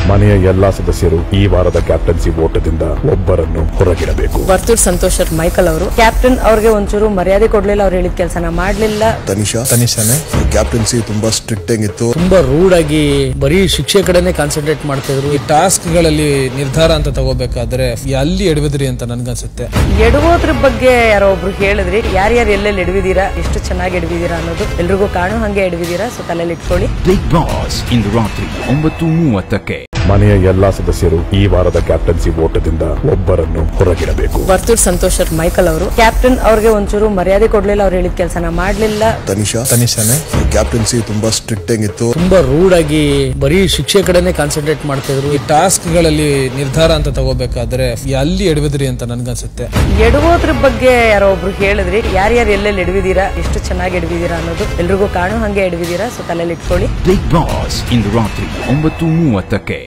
ಮನೆಯ ಎಲ್ಲಾ ಸದಸ್ಯರು ಈ ವಾರದ ಕ್ಯಾಪ್ಟನ್ಸಿ ಓಟದಿಂದ ಒಬ್ಬರನ್ನು ಹೊರಗಿಡಬೇಕು ವರ್ತೂರ್ ಸಂತೋಷ್ ಅವ್ರ ಮೈಕಲ್ ಅವರು ಕ್ಯಾಪ್ಟನ್ ಅವ್ರಿಗೆ ಒಂಚೂರು ಮರ್ಯಾದೆ ಕೊಡ್ಲಿಲ್ಲ ಅವ್ರು ಹೇಳಿದ ಕೆಲಸನ ಮಾಡ್ಲಿಲ್ಲ ತನಿಷಾ ತನಿಷಾನೆ ಕ್ಯಾಪ್ಟನ್ಸಿ ತುಂಬಾ ಸ್ಟ್ರಿಕ್ಟ್ ಆಗಿತ್ತು ತುಂಬಾ ರೂಡ್ ಆಗಿ ಬರೀ ಶಿಕ್ಷೆ ಕಡೆನೆ ಕಾನ್ಸಂಟ್ರೇಟ್ ಮಾಡ್ತಾ ಇದ್ರು ಈ ಟಾಸ್ಕ್ ಗಳಲ್ಲಿ ನಿರ್ಧಾರ ಅಂತ ತಗೋಬೇಕಾದ್ರೆ ಅಲ್ಲಿ ಎಡವಿದ್ರಿ ಅಂತ ನನ್ಗನ್ಸುತ್ತೆ ಎಡವೋದ್ರ ಬಗ್ಗೆ ಯಾರೋ ಒಬ್ರು ಹೇಳಿದ್ರಿ ಯಾರ್ಯಾರು ಎಲ್ಲೆಲ್ಲಿ ಎಡವಿದೀರಾ ಎಷ್ಟು ಚೆನ್ನಾಗಿ ಎಡವಿದೀರಾ ಅನ್ನೋದು ಎಲ್ರಿಗೂ ಕಾಣೋ ಹಂಗೆ ಎಡವಿದೀರಾ ಸೊ ತಲೆಯಲ್ಲಿ ಇಟ್ಕೊಳ್ಳಿ ಬಿಗ್ ಬಾಸ್ ಇಂದು ರಾತ್ರಿ ಒಂಬತ್ತು ಮೂವತ್ತಕ್ಕೆ ಮನೆಯ ಎಲ್ಲಾ ಸದಸ್ಯರು ಈ ವಾರದ ಕ್ಯಾಪ್ಟನ್ಸಿ ಓಟದಿಂದ ಒಬ್ಬರನ್ನು ಹೊರಗಿಡಬೇಕು ವರ್ತೂರ್ ಸಂತೋಷ್ ಅವ್ರ ಮೈಕಲ್ ಅವರು ಕ್ಯಾಪ್ಟನ್ ಅವ್ರಿಗೆ ಒಂಚೂರು ಮರ್ಯಾದೆ ಕೊಡ್ಲಿಲ್ಲ ಅವ್ರು ಹೇಳಿದ ಕೆಲಸನ ಮಾಡ್ಲಿಲ್ಲ ತನಿಷಾ ತನಿಷಾನೆ ಕ್ಯಾಪ್ಟನ್ಸಿ ತುಂಬಾ ಸ್ಟ್ರಿಕ್ಟ್ ಆಗಿತ್ತು ತುಂಬಾ ರೂಡ್ ಆಗಿ ಬರೀ ಶಿಕ್ಷೆ ಕಡೆನೆ ಕಾನ್ಸಂಟ್ರೇಟ್ ಮಾಡ್ತಾ ಇದ್ರು ಈ ಟಾಸ್ಕ್ ಗಳಲ್ಲಿ ನಿರ್ಧಾರ ಅಂತ ತಗೋಬೇಕಾದ್ರೆ ಅಲ್ಲಿ ಎಡವಿದ್ರಿ ಅಂತ ನನ್ಗನ್ಸುತ್ತೆ ಎಡವೋದ್ರ ಬಗ್ಗೆ ಯಾರೋ ಒಬ್ರು ಹೇಳಿದ್ರಿ ಯಾರ್ಯಾರು ಎಲ್ಲೆಲ್ಲಿ ಎಡವಿದೀರಾ ಎಷ್ಟು ಚೆನ್ನಾಗಿ ಎಡವಿದೀರಾ ಅನ್ನೋದು ಎಲ್ರಿಗೂ ಕಾಣೋ ಹಂಗೆ ಎಡವಿದೀರಾ ಸೊ ತಲೆಯಲ್ಲಿ ಇಟ್ಕೊಳ್ಳಿ ಬಿಗ್ ಬಾಸ್ ಇಂದು ರಾತ್ರಿ ಒಂಬತ್ತು ಮೂವತ್ತಕ್ಕೆ